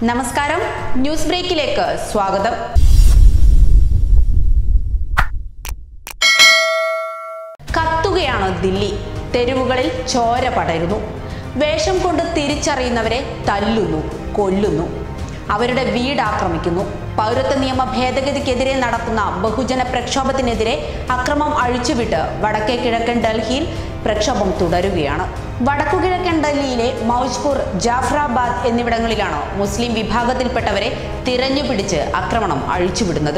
നമസ്കാരം ന്യൂസ് ബ്രേക്കിലേക്ക് സ്വാഗതം കത്തുകയാണ് ദില്ലി തെരുവുകളിൽ ചോര പടരുന്നു വേഷം കൊണ്ട് തിരിച്ചറിയുന്നവരെ തല്ലുന്നു കൊല്ലുന്നു അവരുടെ വീട് ആക്രമിക്കുന്നു പൗരത്വ നിയമ ഭേദഗതിക്കെതിരെ നടത്തുന്ന ബഹുജന പ്രക്ഷോഭത്തിനെതിരെ അക്രമം അഴിച്ചുവിട്ട് വടക്കേ കിഴക്കൻ ഡൽഹിയിൽ പ്രക്ഷോഭം തുടരുകയാണ് വടക്കുകിഴക്കൻ ഡൽഹിയിലെ മൗജ്പൂർ ജാഫ്രാബാദ് എന്നിവിടങ്ങളിലാണ് മുസ്ലിം വിഭാഗത്തിൽപ്പെട്ടവരെ തിരഞ്ഞുപിടിച്ച് ആക്രമണം അഴിച്ചുവിടുന്നത്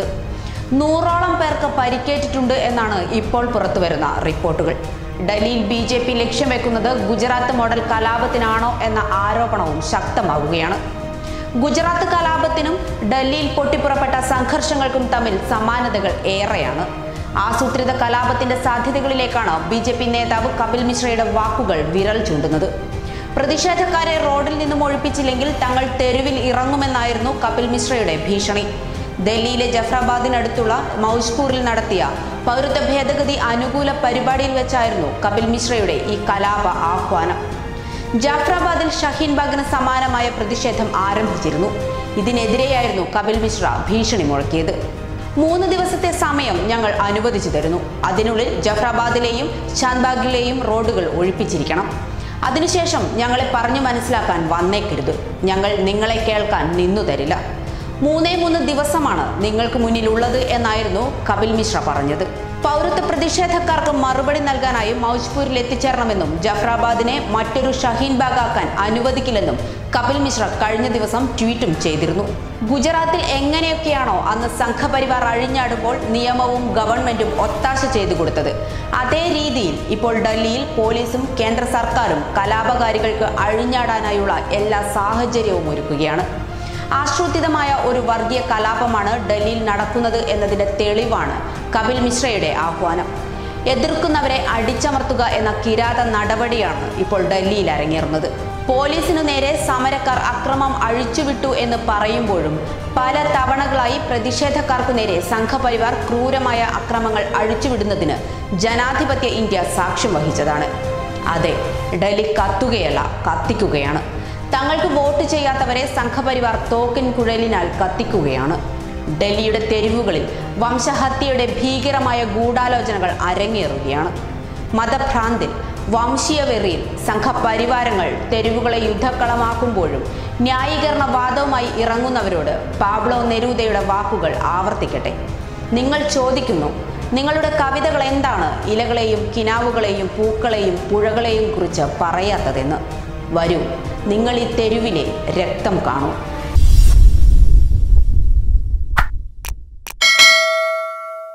നൂറോളം പേർക്ക് പരിക്കേറ്റിട്ടുണ്ട് എന്നാണ് ഇപ്പോൾ പുറത്തുവരുന്ന റിപ്പോർട്ടുകൾ ഡൽഹിയിൽ ബി ജെ പി ലക്ഷ്യം വെക്കുന്നത് ഗുജറാത്ത് മോഡൽ കലാപത്തിനാണോ എന്ന ആരോപണവും ശക്തമാവുകയാണ് ഗുജറാത്ത് കലാപത്തിനും ഡൽഹിയിൽ പൊട്ടിപ്പുറപ്പെട്ട സംഘർഷങ്ങൾക്കും തമ്മിൽ സമാനതകൾ ഏറെയാണ് ആസൂത്രിത കലാപത്തിന്റെ സാധ്യതകളിലേക്കാണ് ബി ജെ പി നേതാവ് കപിൽ മിശ്രയുടെ വാക്കുകൾ വിരൽ ചൂണ്ടുന്നത് പ്രതിഷേധക്കാരെ റോഡിൽ നിന്നും ഒഴിപ്പിച്ചില്ലെങ്കിൽ തങ്ങൾ തെരുവിൽ ഇറങ്ങുമെന്നായിരുന്നു കപിൽ മിശ്രയുടെ ഭീഷണി ഡൽഹിയിലെ ജഫ്രാബാദിനടുത്തുള്ള മൗജ്പൂരിൽ നടത്തിയ പൗരത്വ ഭേദഗതി അനുകൂല പരിപാടിയിൽ വെച്ചായിരുന്നു കപിൽ മിശ്രയുടെ ഈ കലാപ ആഹ്വാനം ജാഫ്രാബാദിൽ ഷഹീൻ ബാഗിന് സമാനമായ പ്രതിഷേധം ആരംഭിച്ചിരുന്നു ഇതിനെതിരെയായിരുന്നു കപിൽ മിശ്ര ഭീഷണി മുഴക്കിയത് മൂന്ന് ദിവസത്തെ സമയം ഞങ്ങൾ അനുവദിച്ചു തരുന്നു അതിനുള്ളിൽ ജഫ്രാബാദിലെയും ഷാൻബാഗിലെയും റോഡുകൾ ഒഴിപ്പിച്ചിരിക്കണം അതിനുശേഷം ഞങ്ങളെ പറഞ്ഞു മനസ്സിലാക്കാൻ വന്നേക്കരുത് ഞങ്ങൾ നിങ്ങളെ കേൾക്കാൻ നിന്നു തരില്ല മൂന്നേ മൂന്ന് ദിവസമാണ് നിങ്ങൾക്ക് മുന്നിലുള്ളത് എന്നായിരുന്നു കപിൽ മിശ്ര പറഞ്ഞത് പൗരത്വ പ്രതിഷേധക്കാർക്ക് മറുപടി നൽകാനായി മൗജ്പൂരിൽ എത്തിച്ചേരണമെന്നും ജഫ്രാബാദിനെ മറ്റൊരു ഷഹീൻ ബാഗാക്കാൻ അനുവദിക്കില്ലെന്നും കപിൽ മിശ്ര കഴിഞ്ഞ ദിവസം ട്വീറ്റും ചെയ്തിരുന്നു ഗുജറാത്തിൽ എങ്ങനെയൊക്കെയാണോ അന്ന് സംഘപരിവാർ അഴിഞ്ഞാടുമ്പോൾ നിയമവും ഗവൺമെന്റും ഒത്താശ ചെയ്തു കൊടുത്തത് അതേ രീതിയിൽ ഇപ്പോൾ ഡൽഹിയിൽ പോലീസും കേന്ദ്ര സർക്കാരും കലാപകാരികൾക്ക് അഴിഞ്ഞാടാനായുള്ള എല്ലാ സാഹചര്യവും ഒരുക്കുകയാണ് ആശ്രിതമായ ഒരു വർഗീയ കലാപമാണ് ഡൽഹിയിൽ നടക്കുന്നത് എന്നതിന്റെ തെളിവാണ് കപിൽ മിശ്രയുടെ ആഹ്വാനം എതിർക്കുന്നവരെ അടിച്ചമർത്തുക എന്ന കിരാത നടപടിയാണ് ഇപ്പോൾ ഡൽഹിയിൽ അരങ്ങേറുന്നത് പോലീസിനു നേരെ സമരക്കാർ അക്രമം അഴിച്ചുവിട്ടു എന്ന് പറയുമ്പോഴും പല തവണകളായി പ്രതിഷേധക്കാർക്കു നേരെ സംഘപരിവാർ ക്രൂരമായ അക്രമങ്ങൾ അഴിച്ചുവിടുന്നതിന് ജനാധിപത്യ ഇന്ത്യ സാക്ഷ്യം വഹിച്ചതാണ് അതെ ഡൽഹി കത്തുകയല്ല കത്തിക്കുകയാണ് തങ്ങൾക്ക് വോട്ട് ചെയ്യാത്തവരെ സംഘപരിവാർ തോക്കിൻ കുഴലിനാൽ കത്തിക്കുകയാണ് ഡൽഹിയുടെ തെരുവുകളിൽ വംശഹത്യയുടെ ഭീകരമായ ഗൂഢാലോചനകൾ അരങ്ങേറുകയാണ് മതഭ്രാന്തിൽ വംശീയ വെറിയിൽ സംഘപരിവാരങ്ങൾ തെരുവുകളെ യുദ്ധക്കളമാക്കുമ്പോഴും ന്യായീകരണവാദവുമായി ഇറങ്ങുന്നവരോട് പാബ്ലോ നെരൂദയുടെ വാക്കുകൾ ആവർത്തിക്കട്ടെ നിങ്ങൾ ചോദിക്കുന്നു നിങ്ങളുടെ കവിതകൾ എന്താണ് ഇലകളെയും കിനാവുകളെയും പൂക്കളെയും പുഴകളെയും കുറിച്ച് പറയാത്തതെന്ന് വരൂ നിങ്ങൾ ഈ തെരുവിലെ രക്തം കാണൂ